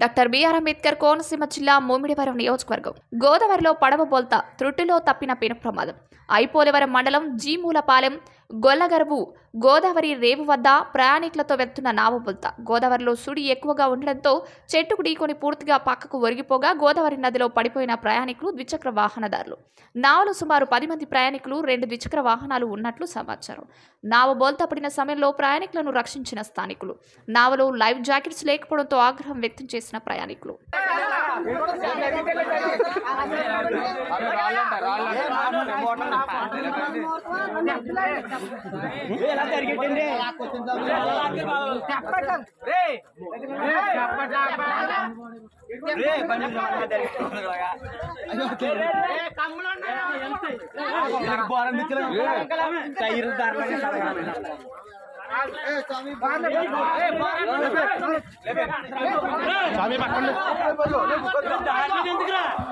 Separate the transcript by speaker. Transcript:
Speaker 1: doctor BR Ambedkar Konaseema జిల్లా ముమ్మిడివరం నియోజకవర్గం గోదావరిలో పడవ బోల్తా త్రుటిలో తప్పిన పెను ప్రమాదం ఐపోలవరం మండలం జీమూలపాలెం గొల్లగరువు గోదావరి రేవు వద్ద ప్రయాణికులతో వెళ్తున్న నావ బొల్తా గోదావరిలో సుడి ఎక్కువగా ఉండడంతో చెట్టుకు ఢీకొని పూర్తిగా పక్కకు ఒరిగిపోగా గోదావరి నదిలో పడిపోయిన ప్రయాణికులు ద్విచక్ర వాహనదారులు నావలో సుమారు పది మంది ప్రయాణికులు రెండు ద్విచక్ర వాహనాలు ఉన్నట్లు సమాచారం నావ బోల్తా పడిన సమయంలో ప్రయాణికులను రక్షించిన స్థానికులు నావలో లైవ్ జాకెట్స్ లేకపోవడంతో ఆగ్రహం వ్యక్తం చేసిన ప్రయాణికులు
Speaker 2: స్వామి పక్కన